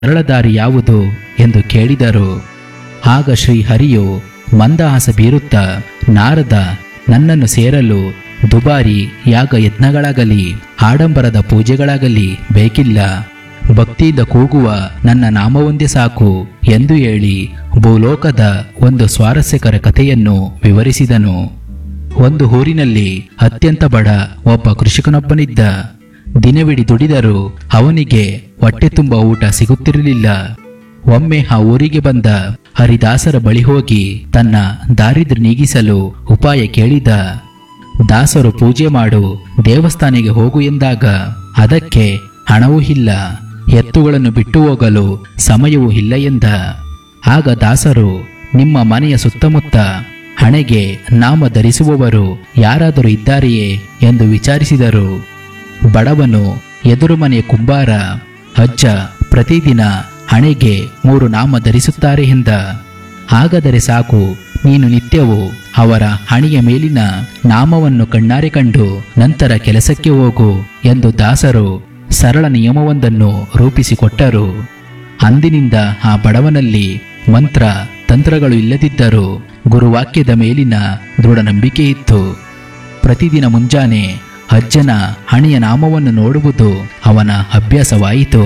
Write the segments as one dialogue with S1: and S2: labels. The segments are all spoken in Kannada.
S1: ಸರಳ ದಾರಿ ಯಾವುದು ಎಂದು ಕೇಳಿದರು ಆಗ ಶ್ರೀಹರಿಯು ಮಂದಹಾಸ ಬೀರುತ್ತಾ ನಾರದ ನನ್ನನ್ನು ಸೇರಲು ದುಬಾರಿ ಯಾಗ ಯತ್ನಗಳಾಗಲಿ ಆಡಂಬರದ ಪೂಜೆಗಳಾಗಲಿ ಬೇಕಿಲ್ಲ ಭಕ್ತಿಯಿಂದ ಕೂಗುವ ನನ್ನ ನಾಮವೊಂದೇ ಸಾಕು ಎಂದು ಹೇಳಿ ಭೂಲೋಕದ ಒಂದು ಸ್ವಾರಸ್ಯಕರ ಕಥೆಯನ್ನು ವಿವರಿಸಿದನು ಒಂದು ಊರಿನಲ್ಲಿ ಅತ್ಯಂತ ಬಡ ಒಬ್ಬ ಕೃಷಿಕನೊಬ್ಬನಿದ್ದ ದಿನವಿಡೀ ದುಡಿದರೂ ಅವನಿಗೆ ಹೊಟ್ಟೆ ತುಂಬ ಊಟ ಸಿಗುತ್ತಿರಲಿಲ್ಲ ಒಮ್ಮೆ ಆ ಊರಿಗೆ ಬಂದ ಹರಿದಾಸರ ಬಳಿ ಹೋಗಿ ತನ್ನ ದಾರಿದ್ರ್ಯ ನೀಗಿಸಲು ಉಪಾಯ ಕೇಳಿದ ದಾಸರು ಪೂಜೆ ಮಾಡು ದೇವಸ್ಥಾನಿಗೆ ಹೋಗು ಎಂದಾಗ ಅದಕ್ಕೆ ಹಣವೂ ಇಲ್ಲ ಎತ್ತುಗಳನ್ನು ಬಿಟ್ಟು ಹೋಗಲು ಸಮಯವೂ ಇಲ್ಲ ಎಂದ ಆಗ ದಾಸರು ನಿಮ್ಮ ಮನೆಯ ಸುತ್ತಮುತ್ತ ಹಣೆಗೆ ನಾಮ ಧರಿಸುವವರು ಯಾರಾದರೂ ಇದ್ದಾರೆಯೇ ಎಂದು ವಿಚಾರಿಸಿದರು ಬಡವನು ಎದುರು ಮನೆಯ ಕುಂಬಾರ ಅಜ್ಜ ಪ್ರತಿದಿನ ಹಣೆಗೆ ಮೂರು ನಾಮ ಧರಿಸುತ್ತಾರೆ ಎಂದ ಹಾಗಾದರೆ ಸಾಕು ನೀನು ನಿತ್ಯವೂ ಅವರ ಹಣೆಯ ಮೇಲಿನ ನಾಮವನ್ನು ಕಣ್ಣಾರೆ ಕಂಡು ನಂತರ ಕೆಲಸಕ್ಕೆ ಹೋಗು ಎಂದು ದಾಸರು ಸರಳ ನಿಯಮವೊಂದನ್ನು ರೂಪಿಸಿಕೊಟ್ಟರು ಅಂದಿನಿಂದ ಆ ಬಡವನಲ್ಲಿ ಮಂತ್ರ ತಂತ್ರಗಳು ಇಲ್ಲದಿದ್ದರೂ ಗುರುವಾಕ್ಯದ ಮೇಲಿನ ದೃಢ ನಂಬಿಕೆ ಇತ್ತು ಪ್ರತಿದಿನ ಮುಂಜಾನೆ ಅಜ್ಜನ ಹಣೆಯ ನಾಮವನ್ನು ನೋಡುವುದು ಅವನ ಅಭ್ಯಾಸವಾಯಿತು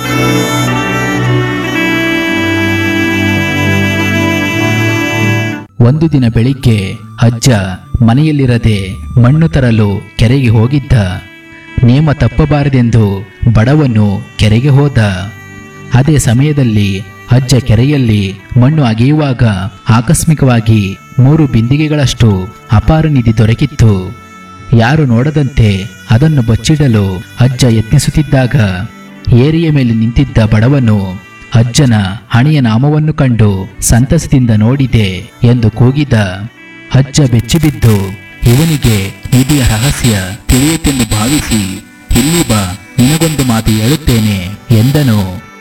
S1: ಒಂದು ದಿನ ಬೆಳಿಗ್ಗೆ ಅಜ್ಜ ಮನೆಯಲ್ಲಿರದೆ ಮಣ್ಣು ತರಲು ಕೆರೆಗೆ ಹೋಗಿದ್ದ ನೇಮ ತಪ್ಪಬಾರದೆಂದು ಬಡವನು ಕೆರೆಗೆ ಹೋದ ಅದೇ ಸಮಯದಲ್ಲಿ ಅಜ್ಜ ಕೆರೆಯಲ್ಲಿ ಮಣ್ಣು ಅಗೆಯುವಾಗ ಆಕಸ್ಮಿಕವಾಗಿ ಮೂರು ಬಿಂದಿಗೆಗಳಷ್ಟು ಅಪಾರ ನಿಧಿ ದೊರಕಿತ್ತು ಯಾರು ನೋಡದಂತೆ ಅದನ್ನು ಬಚ್ಚಿಡಲು ಅಜ್ಜ ಯತ್ನಿಸುತ್ತಿದ್ದಾಗ ಏರಿಯ ಮೇಲೆ ನಿಂತಿದ್ದ ಬಡವನು ಅಜ್ಜನ ಹಣೆಯ ನಾಮವನ್ನು ಕಂಡು ಸಂತಸದಿಂದ ನೋಡಿದೆ ಎಂದು ಕೂಗಿದ ಅಜ್ಜ ಬೆಚ್ಚಿಬಿದ್ದು ಇವನಿಗೆ ನಿಧಿಯ ರಹಸ್ಯ ತಿಳಿಯುತ್ತೆಂದು ಭಾವಿಸಿ ಇಲ್ಲಿ ಬಾ ನಿನಗೊಂದು ಮಾತು ಹೇಳುತ್ತೇನೆ ಎಂದನು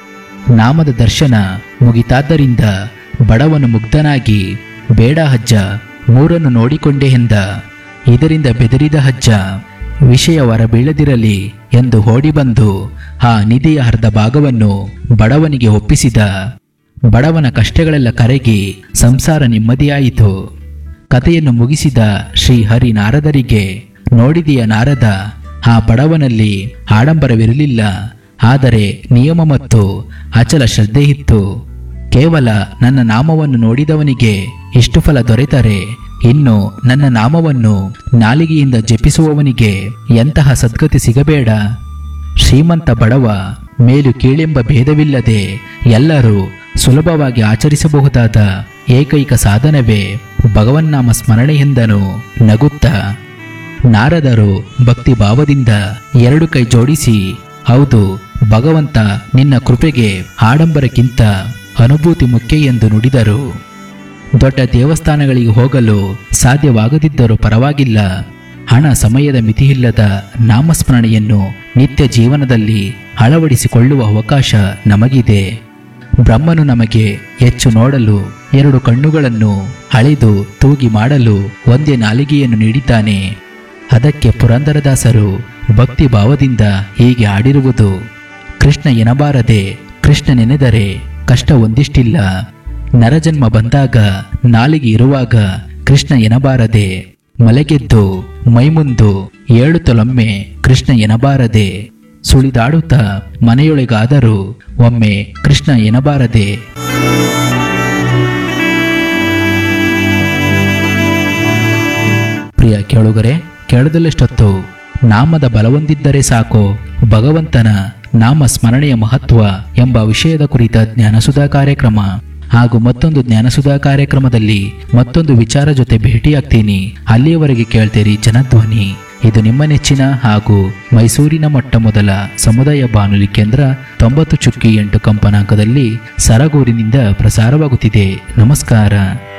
S1: ನಾಮದ ದರ್ಶನ ಮುಗಿತಾದ್ದರಿಂದ ಬಡವನು ಮುಗ್ಧನಾಗಿ ಬೇಡ ಅಜ್ಜ ಮೂರನ್ನು ನೋಡಿಕೊಂಡೆ ಎಂದ ಇದರಿಂದ ಬೆದರಿದ ಅಜ್ಜ ವಿಷಯ ಹೊರಬೀಳದಿರಲಿ ಎಂದು ಓಡಿ ಬಂದು ಆ ನಿಧಿಯ ಅರ್ಧ ಭಾಗವನ್ನು ಬಡವನಿಗೆ ಒಪ್ಪಿಸಿದ ಬಡವನ ಕಷ್ಟಗಳೆಲ್ಲ ಕರಗಿ ಸಂಸಾರ ನೆಮ್ಮದಿಯಾಯಿತು ಕಥೆಯನ್ನು ಮುಗಿಸಿದ ಶ್ರೀ ಹರಿ ನಾರದರಿಗೆ ನೋಡಿದೆಯ ನಾರದ ಆ ಬಡವನಲ್ಲಿ ಆಡಂಬರವಿರಲಿಲ್ಲ ಆದರೆ ನಿಯಮ ಮತ್ತು ಅಚಲ ಶ್ರದ್ಧೆ ಇತ್ತು ಕೇವಲ ನನ್ನ ನಾಮವನ್ನು ನೋಡಿದವನಿಗೆ ಇಷ್ಟು ಫಲ ದೊರೆತರೆ ಇನ್ನು ನನ್ನ ನಾಮವನ್ನು ನಾಲಿಗೆಯಿಂದ ಜಪಿಸುವವನಿಗೆ ಎಂತಹ ಸದ್ಗತಿ ಸಿಗಬೇಡ ಶ್ರೀಮಂತ ಬಡವ ಮೇಲು ಕೀಳೆಂಬ ಭೇದವಿಲ್ಲದೆ ಎಲ್ಲರೂ ಸುಲಭವಾಗಿ ಆಚರಿಸಬಹುದಾದ ಏಕೈಕ ಸಾಧನವೇ ಭಗವನ್ನಾಮ ಸ್ಮರಣೆ ಎಂದನು ನಗುತ್ತಾ ನಾರದರು ಭಕ್ತಿ ಭಾವದಿಂದ ಎರಡು ಕೈ ಜೋಡಿಸಿ ಹೌದು ಭಗವಂತ ನಿನ್ನ ಕೃಪೆಗೆ ಆಡಂಬರಕ್ಕಿಂತ ಅನುಭೂತಿ ಮುಖ್ಯ ಎಂದು ನುಡಿದರು ದೊಡ್ಡ ದೇವಸ್ಥಾನಗಳಿಗೆ ಹೋಗಲು ಸಾಧ್ಯವಾಗದಿದ್ದರೂ ಪರವಾಗಿಲ್ಲ ಹಣ ಸಮಯದ ಮಿತಿಯಿಲ್ಲದ ನಾಮಸ್ಮರಣೆಯನ್ನು ನಿತ್ಯ ಜೀವನದಲ್ಲಿ ಅಳವಡಿಸಿಕೊಳ್ಳುವ ಅವಕಾಶ ನಮಗಿದೆ ಬ್ರಹ್ಮನು ನಮಗೆ ಹೆಚ್ಚು ನೋಡಲು ಎರಡು ಕಣ್ಣುಗಳನ್ನು ಅಳೆದು ತೂಗಿ ಮಾಡಲು ಒಂದೇ ನಾಲಿಗೆಯನ್ನು ನೀಡಿದ್ದಾನೆ ಅದಕ್ಕೆ ಪುರಂದರದಾಸರು ಭಕ್ತಿ ಭಾವದಿಂದ ಹೀಗೆ ಆಡಿರುವುದು ಕೃಷ್ಣ ಎನಬಾರದೆ ಕೃಷ್ಣ ನೆನೆದರೆ ಕಷ್ಟ ಒಂದಿಷ್ಟಿಲ್ಲ ನರಜನ್ಮ ಬಂದಾಗ ನಾಲಿಗೆ ಇರುವಾಗ ಕೃಷ್ಣ ಎನಬಾರದೆ ಮಲೆಗೆದ್ದು ಮೈಮುಂದು ಏಳುತ್ತಲೊಮ್ಮೆ ಕೃಷ್ಣ ಎನಬಾರದೆ ಸುಳಿದಾಡುತ್ತಾ ಮನೆಯೊಳಗಾದರೂ ಒಮ್ಮೆ ಕೃಷ್ಣ ಎನಬಾರದೆ ಪ್ರಿಯ ಕೇಳುಗರೆ ಕೇಳದಲ್ಲಿಷ್ಟೊತ್ತು ನಾಮದ ಬಲವೊಂದಿದ್ದರೆ ಸಾಕು ಭಗವಂತನ ನಾಮ ಸ್ಮರಣೆಯ ಮಹತ್ವ ಎಂಬ ವಿಷಯದ ಕುರಿತ ಜ್ಞಾನಸುಧಾ ಕಾರ್ಯಕ್ರಮ ಹಾಗೂ ಮತ್ತೊಂದು ಜ್ಞಾನಸುಧಾ ಕಾರ್ಯಕ್ರಮದಲ್ಲಿ ಮತ್ತೊಂದು ವಿಚಾರ ಜೊತೆ ಭೇಟಿಯಾಗ್ತೀನಿ ಅಲ್ಲಿಯವರೆಗೆ ಕೇಳ್ತೀರಿ ಜನಧ್ವನಿ ಇದು ನಿಮ್ಮ ನೆಚ್ಚಿನ ಹಾಗೂ ಮೈಸೂರಿನ ಮೊಟ್ಟ ಮೊದಲ ಸಮುದಾಯ ಬಾನುಲಿ ಕೇಂದ್ರ ತೊಂಬತ್ತು ಚುಕ್ಕಿ ಎಂಟು ಕಂಪನಾಂಕದಲ್ಲಿ ಸರಗೂರಿನಿಂದ ಪ್ರಸಾರವಾಗುತ್ತಿದೆ ನಮಸ್ಕಾರ